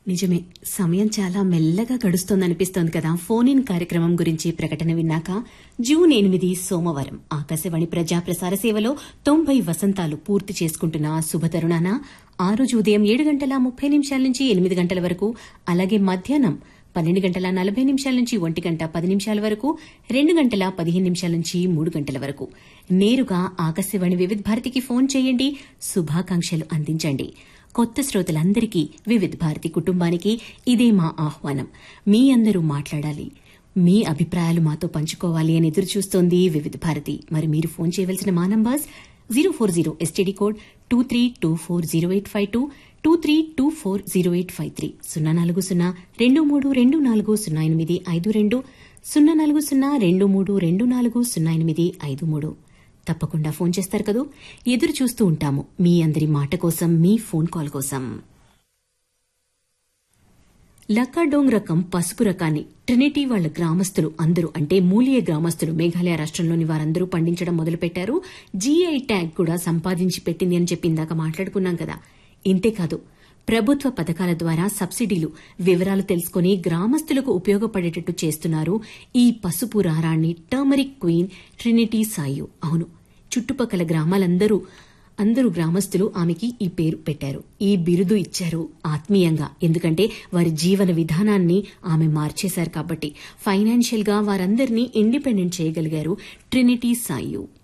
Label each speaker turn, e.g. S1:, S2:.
S1: నిజమే సమయం చాలా మెల్లగా గడుస్తోందనిపిస్తోంది కదా ఫోన్ ఇన్ కార్యక్రమం గురించి ప్రకటన విన్నాక జూన్ ఎనిమిది సోమవారం ఆకాశవాణి ప్రజా ప్రసార సేవలో తొంభై వసంతాలు పూర్తి చేసుకుంటున్న శుభతరుణాన ఆ రోజు ఉదయం ఏడు గంటల ముప్పై నిమిషాల నుంచి ఎనిమిది గంటల వరకు అలాగే మధ్యాహ్నం పన్నెండు గంటల నలభై నిమిషాల నుంచి ఒంటి గంట పది నిమిషాల వరకు రెండు గంటల పదిహేను నిమిషాల నుంచి మూడు గంటల వరకు నేరుగా ఆకాశవాణి వివిధ భారతికి ఫోన్ చేయండి శుభాకాంక్షలు అందించండి కొత్త శ్రోతలందరికీ వివిధ భారతి కుటుంబానికి ఇదే మా ఆహ్వానం మీ అందరూ మాట్లాడాలి మీ అభిప్రాయాలు మాతో పంచుకోవాలి అని ఎదురు చూస్తోంది వివిధ భారతి మరి మీరు ఫోన్ చేయవలసిన మా numbers zero four zero STD code two three two four zero eight five two two three two four zero eight five three సున్నా నాలుగు సున్నా రెండు మూడు రెండు నాలుగు సున్నా ఎనిమిది ఐదు రెండు సున్నా నాలుగు సున్నా రెండు మూడు రెండు నాలుగు సున్నా ఎనిమిది ఐదు మూడు తప్పకుండా ఫోన్ చేస్తారు కదూ ఎదురు చూస్తూ ఉంటాము మీ అందరి మాట కోసం మీ ఫోన్ కాల్ కోసం లక్కాడోంగ్ రకం పసుపు రకాన్ని ట్రినిటీ వాళ్ల గ్రామస్తులు అందరూ అంటే మూలియ గ్రామస్తులు మేఘాలయ రాష్ట్రంలోని వారందరూ పండించడం మొదలుపెట్టారు జీఐ ట్యాగ్ కూడా సంపాదించి పెట్టింది అని చెప్పి ఇందాక మాట్లాడుకున్నాం కదా ఇంతేకాదు ప్రభుత్వ పథకాల ద్వారా సబ్సిడీలు వివరాలు తెలుసుకుని గ్రామస్తులకు ఉపయోగపడేటట్టు చేస్తున్నారు ఈ పసుపు రారాన్ని టర్మరిక్ క్వీన్ ట్రినిటీ సాయు అవును చుట్టుపక్కల గ్రామాలందరూ అందరూ గ్రామస్తులు ఆమెకి ఈ పేరు పెట్టారు ఈ బిరుదు ఇచ్చారు ఆత్మీయంగా ఎందుకంటే వారి జీవన విధానాన్ని ఆమె మార్చేశారు కాబట్టి ఫైనాన్షియల్ గా వారందరినీ ఇండిపెండెంట్ చేయగలిగారు ట్రినిటీ సాయు